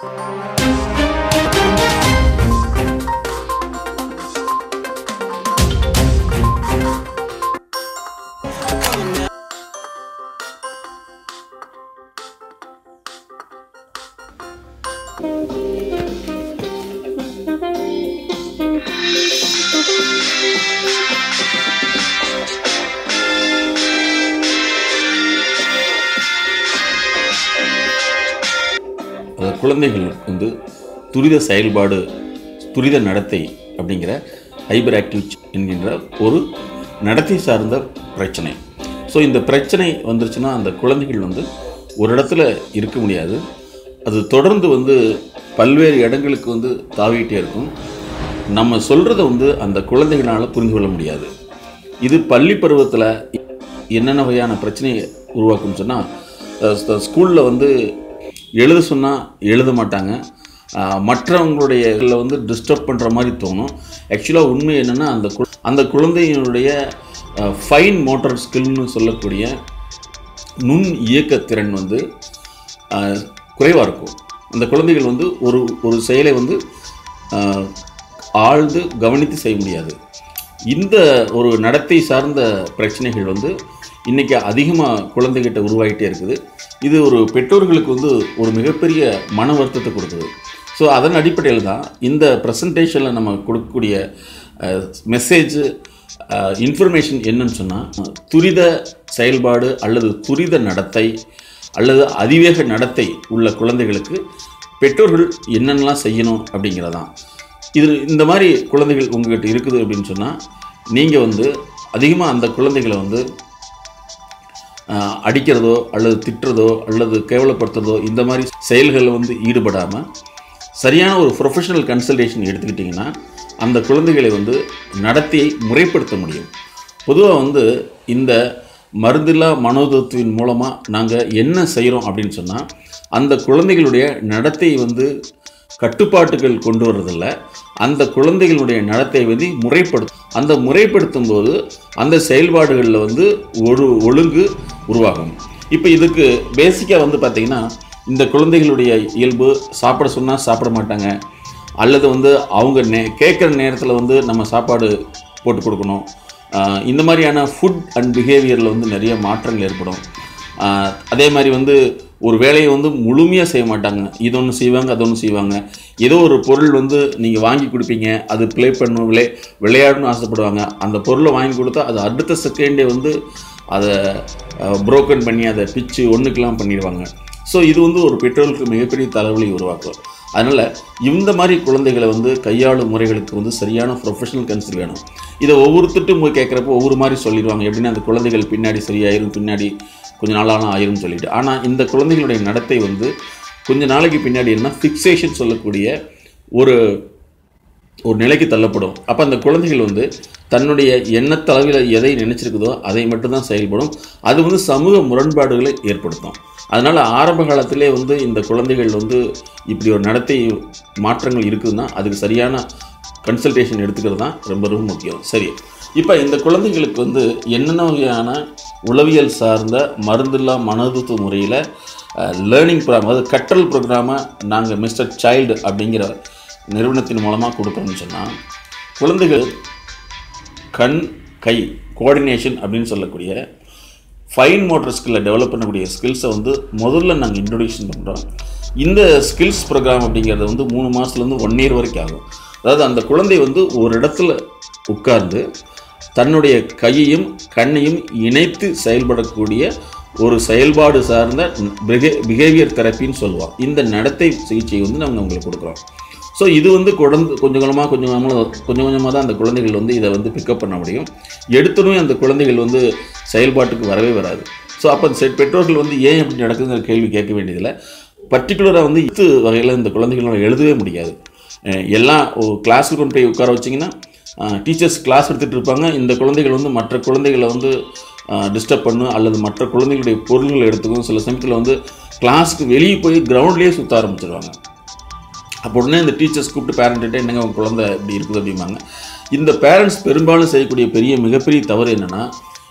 அதாவது குழந்தைகளுக்கு வந்து துரித செயல்பாடு துரித நடத்தை அப்படிங்கிற ஹைபர் ஆக்டிவ் என்கின்ற ஒரு நடத்தை சார்ந்த பிரச்சனை ஸோ இந்த பிரச்சனை வந்துருச்சுன்னா அந்த குழந்தைகள் வந்து ஒரு இடத்துல இருக்க முடியாது அது தொடர்ந்து வந்து பல்வேறு இடங்களுக்கு வந்து தாவிக்கிட்டே இருக்கும் நம்ம சொல்கிறத வந்து அந்த குழந்தைகளால் புரிந்து கொள்ள முடியாது இது பள்ளி பருவத்தில் என்னென்ன வகையான பிரச்சனையை உருவாக்கும்னு சொன்னால் ஸ்கூலில் வந்து எழுத சொன்னால் எழுத மாட்டாங்க அஹ், மற்றவங்களுடைய இதில் வந்து டிஸ்டர்ப் பண்ணுற மாதிரி தோணும் ஆக்சுவலாக உண்மை என்னென்னா அந்த கு- அந்த குழந்தையினுடைய ஃபைன் மோட்டார் ஸ்கில்னு சொல்லக்கூடிய நுண் இயக்கத்திறன் வந்து குறைவாக இருக்கும் அந்த குழந்தைகள் வந்து ஒரு ஒரு செயலை வந்து ஆஹ், ஆழ்ந்து கவனித்து செய்ய முடியாது இந்த ஒரு நடத்தை சார்ந்த பிரச்சனைகள் வந்து இன்றைக்கி அதிகமாக குழந்தைகிட்ட உருவாகிட்டே இருக்குது இது ஒரு பெற்றோர்களுக்கு வந்து ஒரு மிகப்பெரிய மன வருத்தத்தை கொடுக்குது ஸோ அதன் அடிப்படையில் தான் இந்த ப்ரெசன்டேஷனில் நம்ம கொடுக்கக்கூடிய மெசேஜ் இன்ஃபர்மேஷன் என்னன்னு சொன்னால் துரித செயல்பாடு அல்லது துரித நடத்தை அல்லது அதிவேக நடத்தை உள்ள குழந்தைகளுக்கு பெற்றோர்கள் என்னென்னலாம் செய்யணும் அப்படிங்கிறதான் இது இந்த மாதிரி குழந்தைகள் உங்ககிட்ட இருக்குது அப்படின்னு சொன்னால் நீங்கள் வந்து அதிகமாக அந்த குழந்தைகளை வந்து ஆஹ், அடிக்கிறதோ அல்லது திட்டுறதோ அல்லது கேவலப்படுத்துறதோ இந்த மாதிரி செயல்களில் வந்து ஈடுபடாமல் சரியான ஒரு ப்ரொஃபஷனல் கன்சல்டேஷன் எடுத்துக்கிட்டிங்கன்னா அந்த குழந்தைகளை வந்து நடத்தையை முறைப்படுத்த முடியும் பொதுவாக வந்து இந்த மருந்தில்லா மனோதத்துவின் மூலமாக நாங்கள் என்ன செய்கிறோம் அப்படின்னு சொன்னால் அந்த குழந்தைகளுடைய நடத்தையை வந்து கட்டுப்பாட்டுகள் கொண்டு வர்றதில்ல அந்த குழந்தைகளுடைய நடத்தை வந்து முறைப்படுத்தும் அந்த முறைப்படுத்தும் போது அந்த செயல்பாடுகளில் வந்து ஒரு ஒழுங்கு உருவாகும் இப்போ இதுக்கு பேசிக்காக வந்து பார்த்திங்கன்னா இந்த குழந்தைகளுடைய இயல்பு சாப்பிட சொன்னால் சாப்பிட மாட்டாங்க அல்லது வந்து அவங்க நே கேட்குற நேரத்தில் வந்து நம்ம சாப்பாடு போட்டு கொடுக்கணும் ஆஹ் இந்த மாதிரியான ஃபுட் அண்ட் பிஹேவியரில் வந்து நிறைய மாற்றங்கள் ஏற்படும் ஆஹ் அதே மாதிரி வந்து ஒரு வேலையை வந்து முழுமையாக செய்ய மாட்டாங்க இது ஒன்று செய்வாங்க அது ஒன்று செய்வாங்க ஏதோ ஒரு பொருள் வந்து நீங்கள் வாங்கி கொடுப்பீங்க அது ப்ளே பண்ணணும் விளை விளையாடணும்னு ஆசைப்படுவாங்க அந்த பொருளை வாங்கி கொடுத்தா அது அடுத்த செகண்டே வந்து அதை புரோக்கன் பண்ணி அதை பிச்சு ஒன்றுக்கெல்லாம் பண்ணிடுவாங்க ஸோ இது வந்து ஒரு பெற்றோருக்கு மிகப்பெரிய தலைவலி உருவாக்கும் அதனால் இந்த மாதிரி குழந்தைகளை வந்து கையாளும் முறைகளுக்கு வந்து சரியான ப்ரொஃபஷனல் கன்சிடர் வேணும் இதை ஒவ்வொருத்தட்டும் போய் கேட்குறப்போ ஒவ்வொரு மாதிரி சொல்லிடுவாங்க எப்படின்னா அந்த குழந்தைகள் பின்னாடி சரியாயிரும் பின்னாடி கொஞ்ச நாளாலும் ஆயிரும் சொல்லிட்டு ஆனால் இந்த குழந்தைகளுடைய நடத்தை வந்து கொஞ்ச நாளைக்கு பின்னாடி என்ன ஃபிக்சேஷன் சொல்லக்கூடிய ஒரு ஒரு நிலைக்கு தள்ளப்படும் அப்போ அந்த குழந்தைகள் வந்து தன்னுடைய எண்ணத்தளவில் எதை நினைச்சிருக்குதோ அதை மட்டும்தான் செயல்படும் அது வந்து சமூக முரண்பாடுகளை ஏற்படுத்தும் அதனால் ஆரம்ப காலத்திலே வந்து இந்த குழந்தைகள் வந்து இப்படி ஒரு நடத்தை மாற்றங்கள் இருக்குதுன்னா அதுக்கு சரியான கன்சல்டேஷன் எடுத்துக்கிறது தான் ரொம்ப ரொம்ப முக்கியம் சரி இப்போ இந்த குழந்தைகளுக்கு வந்து என்னென்ன வகையான உளவியல் சார்ந்த மருந்தில்லா மனதுத்துவ முறையில் லேர்னிங் ப்ரோக்ராம் அதாவது கற்றல் ப்ரோக்ராமை நாங்கள் மிஸ்டர் சைல்டு அப்படிங்கிற நிறுவனத்தின் மூலமாக கொடுக்குறோம்னு சொன்னால் குழந்தைகள் கண் கை கோஆர்டினேஷன் அப்படின்னு சொல்லக்கூடிய ஃபைன் மோட்டர் ஸ்கில்லை டெவலப் பண்ணக்கூடிய ஸ்கில்ஸை வந்து முதல்ல நாங்கள் இன்ட்ரொடியூஷன் பண்ணுறோம் இந்த ஸ்கில்ஸ் ப்ரோக்ராம் அப்படிங்கிறது வந்து மூணு மாதத்துலேருந்து ஒன் இயர் வரைக்கும் ஆகும் அதாவது அந்த குழந்தை வந்து ஒரு இடத்துல உட்கார்ந்து தன்னுடைய கையையும் கண்ணையும் இணைத்து செயல்படக்கூடிய ஒரு செயல்பாடு சார்ந்த பிஹேவியர் தெரப்பின்னு சொல்லுவோம் இந்த நடத்தை சிகிச்சை வந்து நாங்கள் உங்களுக்கு கொடுக்குறோம் ஸோ இது வந்து குழந்தை கொஞ்சம் கொஞ்சமாக கொஞ்சம் கொஞ்சமாக கொஞ்சம் கொஞ்சமாக தான் அந்த குழந்தைகள் வந்து இதை வந்து பிக்கப் பண்ண முடியும் எடுத்தோடனே அந்த குழந்தைகள் வந்து செயல்பாட்டுக்கு வரவே வராது ஸோ அப்போ செட் பெற்றோர்கள் வந்து ஏன் இப்படி நடக்குதுங்கிற கேள்வி கேட்க வேண்டியதில்லை பர்டிகுலராக வந்து இது வகையில் இந்த குழந்தைகளால் எழுதவே முடியாது அஹ் எல்லாம் கிளாஸில் கொண்டு போய் உட்கார வச்சிங்கன்னா டீச்சர்ஸ் கிளாஸ் எடுத்துகிட்டு இருப்பாங்க இந்த குழந்தைகள் வந்து மற்ற குழந்தைகளை வந்து டிஸ்டர்ப் பண்ணும் அல்லது மற்ற குழந்தைகளுடைய பொருள்களை எடுத்துக்கும் சில சமயத்தில் வந்து கிளாஸுக்கு வெளியே போய் கிரவுண்ட்லேயே சுற்ற ஆரம்பிச்சிடுவாங்க அப்போ உடனே இந்த டீச்சர்ஸ் கூப்பிட்டு பேரண்ட்டு என்னங்க உங்கள் குழந்தை இப்படி இருக்குது அப்படிம்பாங்க இந்த பேரண்ட்ஸ் பெரும்பாலும் செய்யக்கூடிய பெரிய மிகப்பெரிய தவறு என்னென்னா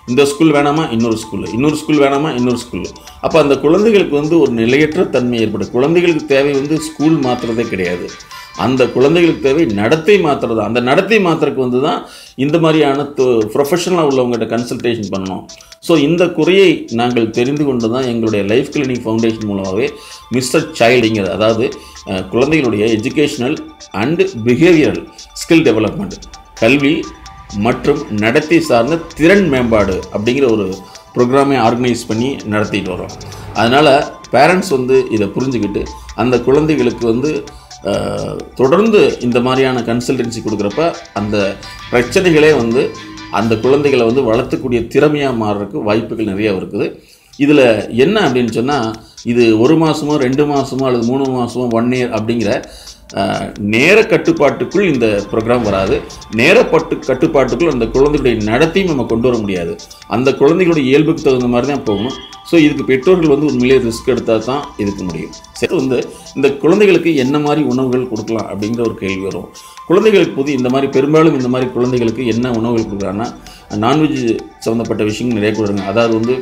இந்த ஸ்கூல் வேணாமா இன்னொரு ஸ்கூல் இன்னொரு ஸ்கூல் வேணாமா இன்னொரு ஸ்கூல் அப்போ அந்த குழந்தைகளுக்கு வந்து ஒரு நிலையற்ற தன்மை ஏற்படும் குழந்தைகளுக்கு தேவை வந்து ஸ்கூல் மாற்றுறதே கிடையாது அந்த குழந்தைகளுக்கு தேவை நடத்தை மாற்றுறது அந்த நடத்தை மாற்றுறதுக்கு வந்து தான் இந்த மாதிரியான ப்ரொஃபஷனலாக உள்ளவங்ககிட்ட கன்சல்டேஷன் பண்ணணும் ஸோ இந்த குறையை நாங்கள் தெரிந்து கொண்டு தான் எங்களுடைய லைஃப் கிளினிக் ஃபவுண்டேஷன் மூலமாகவே மிஸ்டர் சைல்டுங்கிறது அதாவது அஹ், குழந்தைகளுடைய educational and behavioural skill development கல்வி மற்றும் நடத்தை சார்ந்த திறன் மேம்பாடு அப்படிங்கிற ஒரு ப்ரோக்ராமை ஆர்கனைஸ் பண்ணி நடத்திட்டு வரோம் அதனால் பேரண்ட்ஸ் வந்து இதை புரிஞ்சுக்கிட்டு அந்த குழந்தைகளுக்கு வந்து அஹ், தொடர்ந்து இந்த மாதிரியான கன்சல்டன்சி கொடுக்குறப்ப அந்த பிரச்சனைகளே வந்து அந்த குழந்தைகளை வந்து வளர்த்துக்கூடிய திறமையாக மாறுறதுக்கு வாய்ப்புகள் நிறைய இருக்குது இதில் என்ன அப்படின்னு சொன்னால் இது ஒரு மாதமோ ரெண்டு மாதமோ அல்லது மூணு மாதமோ ஒன் இயர் அப்படிங்கிற அஹ், நேர கட்டுப்பாட்டுக்குள் இந்த ப்ரோக்ராம் வராது நேரப்பட்டு கட்டுப்பாட்டுக்குள் அந்த குழந்தைகளுடைய நடத்தையும் நம்ம கொண்டு வர முடியாது அந்த குழந்தைகளுடைய இயல்புக்கு தகுந்த மாதிரி தான் போகணும் ஸோ இதுக்கு பெற்றோர்கள் வந்து உண்மையிலே ரிஸ்க் எடுத்தால் தான் இதுக்கு முடியும் சரி வந்து இந்த குழந்தைகளுக்கு என்ன மாதிரி உணவுகள் கொடுக்கலாம் அப்படிங்கிற ஒரு கேள்வி வரும் குழந்தைகளுக்கு போது இந்த மாதிரி பெரும்பாலும் இந்த மாதிரி குழந்தைகளுக்கு என்ன உணவுகள் கொடுக்குறாங்கன்னா நான்வெஜ் சம்மந்தப்பட்ட விஷயங்கள் நிறைய கொடுக்குறாங்க அதாவது வந்து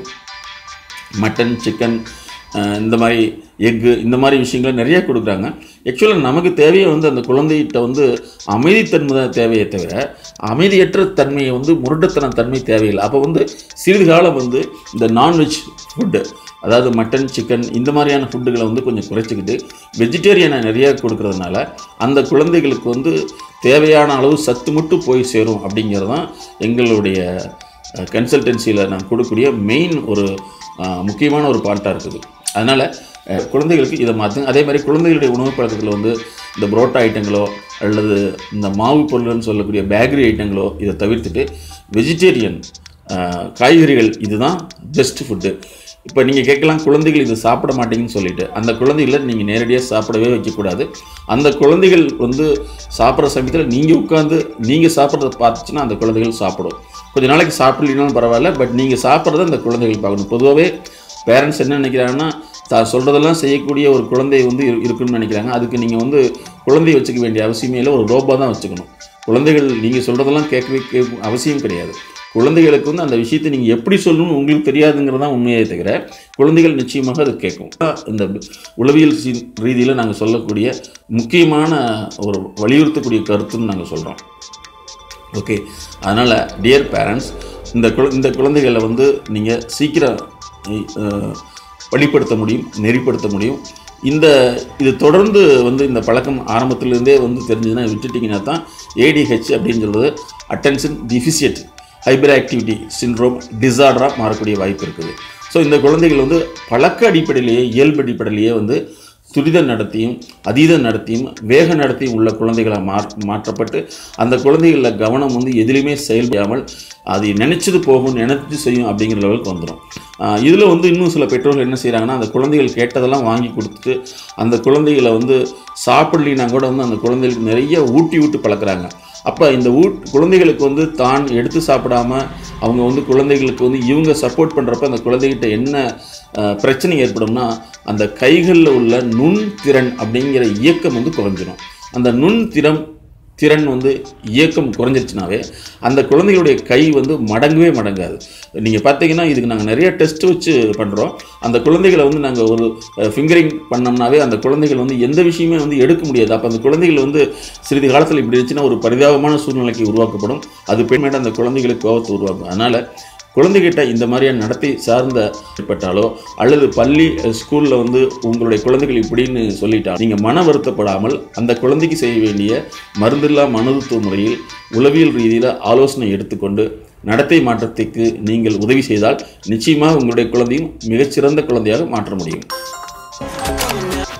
மட்டன் சிக்கன் இந்த மாதிரி எக்கு இந்த மாதிரி விஷயங்களை நிறைய கொடுக்குறாங்க ஆக்சுவலாக நமக்கு தேவையே வந்து அந்த குழந்தைகிட்ட வந்து அமைதித்தன்மை தான் தேவையே தவிர அமைதியற்ற தன்மையை வந்து முரட்டுத்தன தன்மை தேவையில்லை அப்போ வந்து சிறிது காலம் வந்து இந்த நான்வெஜ் ஃபுட்டு அதாவது மட்டன் சிக்கன் இந்த மாதிரியான ஃபுட்டுகளை வந்து கொஞ்சம் குறைச்சிக்கிட்டு வெஜிடேரியனை நிறைய கொடுக்கறதுனால அந்த குழந்தைகளுக்கு வந்து தேவையான அளவு சத்து மட்டும் போய் சேரும் அப்படிங்கிறது தான் எங்களுடைய கன்சல்டன்சியில் நான் கொடுக்கக்கூடிய மெயின் ஒரு அஹ், முக்கியமான ஒரு பார்ட்டாக இருக்குது அதனால் அஹ், குழந்தைகளுக்கு இதை மாற்றுங்க அதே மாதிரி குழந்தைகளுடைய உணவு பழக்கத்தில் வந்து இந்த புரோட்டா ஐட்டங்களோ அல்லது இந்த மாவு பொருள்னு சொல்லக்கூடிய பேக்கரி ஐட்டங்களோ இதை தவிர்த்துட்டு வெஜிடேரியன் காய்கறிகள் இதுதான் பெஸ்ட் ஃபுட்டு இப்போ நீங்கள் கேட்கலாம் குழந்தைகள் இது சாப்பிட மாட்டீங்கன்னு சொல்லிட்டு அந்த குழந்தைகளை நீங்கள் நேரடியாக சாப்பிடவே வைக்கக்கூடாது அந்த குழந்தைகள் வந்து சாப்பிட்ற சமயத்தில் நீங்கள் உட்காந்து நீங்கள் சாப்பிட்றத பார்த்துச்சுன்னா அந்த குழந்தைகள் சாப்பிடும் கொஞ்ச நாளைக்கு சாப்பிடலினாலும் பரவாயில்ல பட் நீங்கள் சாப்பிட்றத அந்த குழந்தைகள் பார்க்கணும் பொதுவாகவே பேரண்ட்ஸ் என்ன நினைக்கிறாங்கன்னா தான் சொல்கிறதெல்லாம் செய்யக்கூடிய ஒரு குழந்தை வந்து இரு- இருக்குன்னு நினைக்கிறாங்க அதுக்கு நீங்கள் வந்து குழந்தையை வச்சுக்க வேண்டிய அவசியமே இல்லை ஒரு ரோபோ தான் வச்சுக்கணும் குழந்தைகள் நீங்கள் சொல்கிறதெல்லாம் கேட்கவே கேட்க அவசியம் கிடையாது குழந்தைகளுக்கு வந்து அந்த விஷயத்தை நீங்கள் எப்படி சொல்லணும்னு உங்களுக்கு தெரியாதுங்கிறது தான் உண்மையே தவிர குழந்தைகள் நிச்சயமாக அது கேட்கும் இந்த உளவியல் சி- ரீதியில் நாங்கள் சொல்லக்கூடிய முக்கியமான ஒரு வலியுறுத்தக்கூடிய கருத்துன்னு நாங்கள் சொல்கிறோம் ஓகே அதனால் டியர் பேரண்ட்ஸ் இந்த குழ இந்த குழந்தைகளை வந்து நீங்கள் சீக்கிரம் அஹ், வழிப்படுத்த முடியும் நெறிப்படுத்த முடியும் இந்த இது தொடர்ந்து வந்து இந்த பழக்கம் ஆரம்பத்திலேருந்தே வந்து தெரிஞ்சதுன்னா விட்டுட்டிங்கன்னா தான் ஏடிஹெச் அப்படின்னு சொல்கிறது attention deficit hyperactivity syndrome டிசார்டராக மாறக்கூடிய வாய்ப்பு இருக்குது ஸோ இந்த குழந்தைகள் வந்து பழக்க அடிப்படையிலேயே இயல்பு அடிப்படையிலேயே வந்து துரித நடத்தியும் அதீத நடத்தியும் வேக நடத்தியும் உள்ள குழந்தைகளாக மா மாற்றப்பட்டு அந்த குழந்தைகளில் கவனம் வந்து எதிலுமே செயல்படாமல் அது நினைச்சது போகும் நினைச்சு செய்யும் அப்படிங்கிற லெவலுக்கு வந்துடும் இதில் வந்து இன்னும் சில பெற்றோர்கள் என்ன செய்கிறாங்கன்னா அந்த குழந்தைகள் கேட்டதெல்லாம் வாங்கி கொடுத்துட்டு அந்த குழந்தைகளை வந்து சாப்பிடலினா கூட வந்து அந்த குழந்தைகளுக்கு நிறைய ஊட்டி விட்டு பழக்குறாங்க அப்போ இந்த ஊட் குழந்தைகளுக்கு வந்து தான் எடுத்து சாப்பிடாம அவங்க வந்து குழந்தைகளுக்கு வந்து இவங்க சப்போர்ட் பண்ணுறப்ப அந்த குழந்தைகிட்ட என்ன அஹ், பிரச்சனை ஏற்படும்னா அந்த கைகளில் உள்ள நுண் திறன் அப்படிங்கிற இயக்கம் வந்து குறைஞ்சிரும் அந்த நுண் திறம் திறன் வந்து இயக்கம் குறைஞ்சிருச்சுனாவே அந்த குழந்தைகளுடைய கை வந்து மடங்கவே மடங்காது நீங்கள் பார்த்தீங்கன்னா இதுக்கு நாங்கள் நிறைய டெஸ்ட் வச்சு பண்ணுறோம் அந்த குழந்தைகளை வந்து நாங்கள் ஒரு ஃபிங்கரிங் பண்ணோம்னாவே அந்த குழந்தைகள் வந்து எந்த விஷயமே வந்து எடுக்க முடியாது அப்போ அந்த குழந்தைகள் வந்து சிறிது காலத்தில் இப்படி இருந்துச்சுன்னா ஒரு பரிதாபமான சூழ்நிலைக்கு உருவாக்கப்படும் அது பெண்மேட்ட அந்த குழந்தைகளுக்கு கோபத்தை உருவாக்கும் அதனால் குழந்தைகிட்ட இந்த மாதிரியான நடத்தை சார்ந்த ஏற்பட்டாலோ அல்லது பள்ளி ஸ்கூலில் வந்து உங்களுடைய குழந்தைகள் இப்படின்னு சொல்லிட்டா நீங்கள் மன வருத்தப்படாமல் அந்த குழந்தைக்கு செய்ய வேண்டிய மருந்தில்லா மனதுத்துவ முறையில் உளவியல் ரீதியில் ஆலோசனை எடுத்துக்கொண்டு நடத்தை மாற்றத்துக்கு நீங்கள் உதவி செய்தால் நிச்சயமாக உங்களுடைய குழந்தையும் மிகச்சிறந்த குழந்தையாக மாற்ற முடியும்